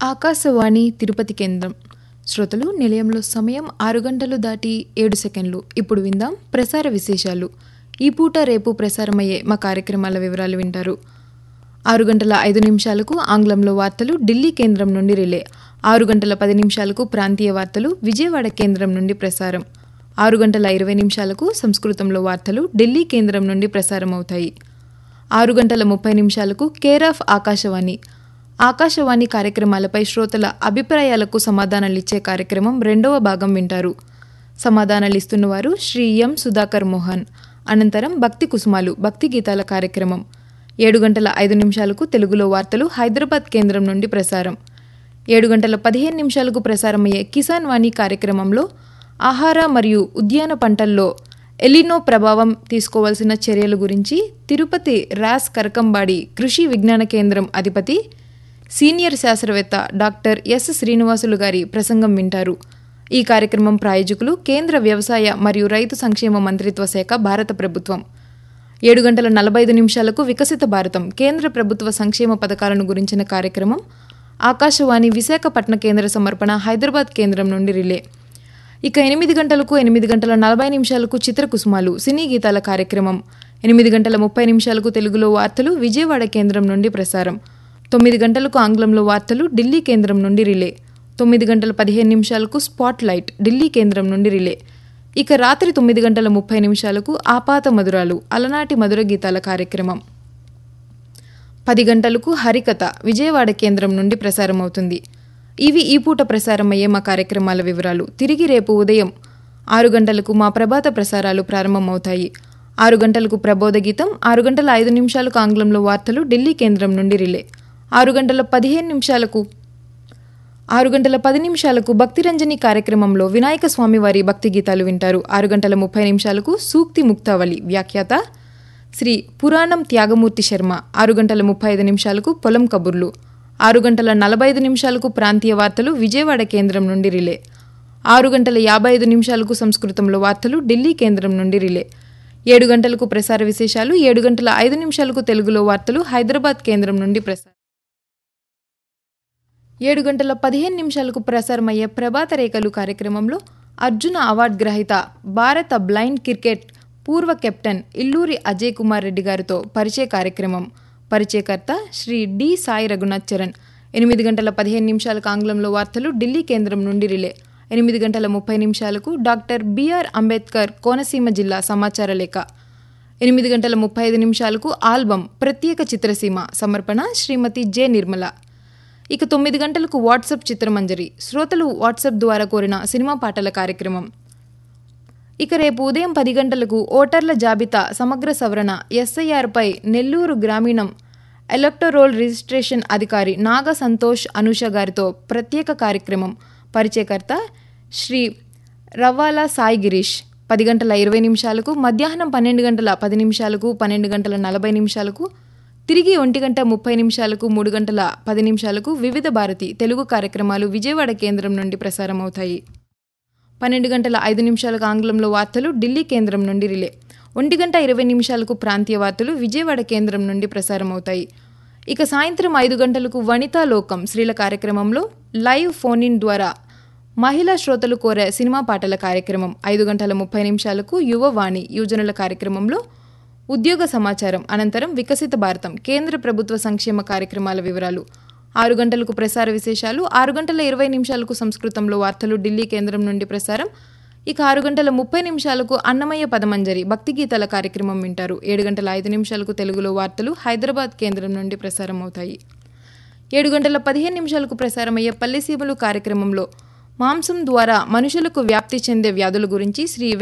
ఆకాశవాణి తిరుపతి కేంద్రం శ్రోతలు నిలయంలో సమయం ఆరు గంటలు దాటి ఏడు సెకండ్లు ఇప్పుడు విందాం ప్రసార విశేషాలు ఈ పూట రేపు ప్రసారమయ్యే మా కార్యక్రమాల వివరాలు వింటారు ఆరు గంటల ఐదు నిమిషాలకు ఆంగ్లంలో వార్తలు ఢిల్లీ కేంద్రం నుండి రిలే ఆరు గంటల పది నిమిషాలకు ప్రాంతీయ వార్తలు విజయవాడ కేంద్రం నుండి ప్రసారం ఆరు గంటల ఇరవై నిమిషాలకు సంస్కృతంలో వార్తలు ఢిల్లీ కేంద్రం నుండి ప్రసారం అవుతాయి ఆరు గంటల ముప్పై నిమిషాలకు కేర్ ఆఫ్ ఆకాశవాణి ఆకాశవాణి కార్యక్రమాలపై శ్రోతల అభిప్రాయాలకు సమాధానాలిచ్చే కార్యక్రమం రెండవ భాగం వింటారు సమాధానాలిస్తున్నవారు శ్రీ ఎం సుధాకర్ మోహన్ అనంతరం భక్తి కుసుమాలు భక్తి గీతాల కార్యక్రమం ఏడు గంటల ఐదు నిమిషాలకు తెలుగులో వార్తలు హైదరాబాద్ కేంద్రం నుండి ప్రసారం ఏడు గంటల పదిహేను నిమిషాలకు ప్రసారమయ్యే కిసాన్ వాణి కార్యక్రమంలో ఆహార మరియు ఉద్యాన పంటల్లో ఎలినో ప్రభావం తీసుకోవాల్సిన చర్యల గురించి తిరుపతి రాస్ కరకంబాడి కృషి విజ్ఞాన కేంద్రం అధిపతి సీనియర్ శాస్త్రవేత్త డాక్టర్ ఎస్ శ్రీనివాసులు గారి ప్రసంగం వింటారు ఈ కార్యక్రమం ప్రాయోజకులు కేంద్ర వ్యవసాయ మరియు రైతు సంక్షేమ మంత్రిత్వ శాఖ భారత ప్రభుత్వం ఏడు గంటల నలభై ఐదు నిమిషాలకు వికసిత భారతం కేంద్ర ప్రభుత్వ సంక్షేమ పథకాలను గురించిన కార్యక్రమం ఆకాశవాణి విశాఖపట్న కేంద్ర సమర్పణ హైదరాబాద్ కేంద్రం నుండి రిలే ఇక ఎనిమిది గంటలకు ఎనిమిది గంటల నలభై నిమిషాలకు చిత్రకుసుమాలు సినీ గీతాల కార్యక్రమం ఎనిమిది గంటల ముప్పై నిమిషాలకు తెలుగులో వార్తలు విజయవాడ కేంద్రం నుండి ప్రసారం తొమ్మిది గంటలకు ఆంగ్లంలో వార్తలు ఢిల్లీ కేంద్రం నుండి రిలే తొమ్మిది గంటల పదిహేను నిమిషాలకు స్పాట్ లైట్ ఢిల్లీ కేంద్రం నుండి రిలే ఇక రాత్రి తొమ్మిది గంటల ముప్పై నిమిషాలకు ఆపాత మధురాలు అలనాటి మధుర గీతాల కార్యక్రమం పది గంటలకు హరికథ విజయవాడ కేంద్రం నుండి ప్రసారమవుతుంది ఇవి ఈ పూట ప్రసారమయ్యే మా కార్యక్రమాల వివరాలు తిరిగి రేపు ఉదయం ఆరు గంటలకు మా ప్రభాత ప్రసారాలు ప్రారంభమవుతాయి ఆరు గంటలకు ప్రబోధ గీతం ఆరు గంటల ఐదు నిమిషాలకు ఆంగ్లంలో వార్తలు ఢిల్లీ కేంద్రం నుండి రిలే ఆరు గంటల పదిహేను నిమిషాలకు ఆరు గంటల పది నిమిషాలకు భక్తిరంజని కార్యక్రమంలో వినాయక స్వామి వారి భక్తి గీతాలు వింటారు ఆరు గంటల ముప్పై నిమిషాలకు సూక్తి ముక్తావళి వ్యాఖ్యాత శ్రీ పురాణం త్యాగమూర్తి శర్మ ఆరు గంటల ముప్పై ఐదు నిమిషాలకు పొలం కబుర్లు ఆరు గంటల నలభై ఐదు నిమిషాలకు ప్రాంతీయ వార్తలు విజయవాడ కేంద్రం నుండి రిలే ఆరు గంటల యాభై ఐదు నిమిషాలకు సంస్కృతంలో వార్తలు ఢిల్లీ కేంద్రం నుండి రిలే ఏడు గంటలకు ప్రసార విశేషాలు ఏడు గంటల ఐదు నిమిషాలకు తెలుగులో వార్తలు హైదరాబాద్ కేంద్రం నుండి ప్రసారం ఏడు గంటల పదిహేను నిమిషాలకు ప్రసారమయ్యే ప్రభాత రేఖలు కార్యక్రమంలో అర్జున అవార్డు గ్రహీత భారత బ్లైండ్ క్రికెట్ పూర్వ కెప్టెన్ ఇల్లూరి అజయ్ కుమార్ రెడ్డి గారితో పరిచయ కార్యక్రమం పరిచయకర్త శ్రీ డి సాయి రఘునాథ్ చరణ్ ఎనిమిది గంటల పదిహేను నిమిషాలకు ఆంగ్లంలో వార్తలు ఢిల్లీ కేంద్రం నుండి రిలే ఎనిమిది గంటల ముప్పై నిమిషాలకు డాక్టర్ బిఆర్ అంబేద్కర్ కోనసీమ జిల్లా సమాచార లేఖ ఎనిమిది గంటల ముప్పై ఐదు నిమిషాలకు ఆల్బమ్ ప్రత్యేక చిత్రసీమ సమర్పణ శ్రీమతి జె నిర్మల ఇక తొమ్మిది గంటలకు వాట్సాప్ చిత్రమంజరి శ్రోతలు వాట్సాప్ ద్వారా కోరిన సినిమా పాటల కార్యక్రమం ఇక రేపు ఉదయం పది గంటలకు ఓటర్ల జాబితా సమగ్ర సవరణ ఎస్ఐఆర్పై నెల్లూరు గ్రామీణం ఎలక్టరోల్ రిజిస్ట్రేషన్ అధికారి నాగ సంతోష్ అనుష గారితో ప్రత్యేక కార్యక్రమం పరిచయకర్త శ్రీ రవ్వాల సాయి గిరీష్ పది గంటల ఇరవై నిమిషాలకు మధ్యాహ్నం పన్నెండు గంటల పది నిమిషాలకు పన్నెండు గంటల నలభై నిమిషాలకు తిరిగి ఒంటి గంట ముప్పై నిమిషాలకు మూడు గంటల పది నిమిషాలకు వివిధ భారతి తెలుగు కార్యక్రమాలు విజయవాడ కేంద్రం నుండి ప్రసారం అవుతాయి పన్నెండు గంటల ఐదు నిమిషాలకు ఆంగ్లంలో వార్తలు ఢిల్లీ కేంద్రం నుండి రిలే ఒంటి గంట ఇరవై నిమిషాలకు ప్రాంతీయ వార్తలు విజయవాడ కేంద్రం నుండి ప్రసారం అవుతాయి ఇక సాయంత్రం ఐదు గంటలకు వనితా లోకం స్త్రీల కార్యక్రమంలో లైవ్ ఫోన్ ఇన్ ద్వారా మహిళా శ్రోతలు కోరే సినిమా పాటల కార్యక్రమం ఐదు గంటల ముప్పై నిమిషాలకు యువవాణి యువజనుల కార్యక్రమంలో ఉద్యోగ సమాచారం అనంతరం వికసిత భారతం కేంద్ర ప్రభుత్వ సంక్షేమ కార్యక్రమాల వివరాలు ఆరు గంటలకు ప్రసార విశేషాలు ఆరు గంటల ఇరవై నిమిషాలకు సంస్కృతంలో వార్తలు ఢిల్లీ కేంద్రం నుండి ప్రసారం ఇక ఆరు గంటల ముప్పై నిమిషాలకు అన్నమయ్య పదమంజరి భక్తి గీతాల కార్యక్రమం వింటారు ఏడు గంటల ఐదు నిమిషాలకు తెలుగులో వార్తలు హైదరాబాద్ కేంద్రం నుండి ప్రసారం అవుతాయి ఏడు గంటల పదిహేను నిమిషాలకు ప్రసారమయ్యే పల్లెసీమలు కార్యక్రమంలో మాంసం ద్వారా మనుషులకు వ్యాప్తి చెందే వ్యాధుల గురించి శ్రీ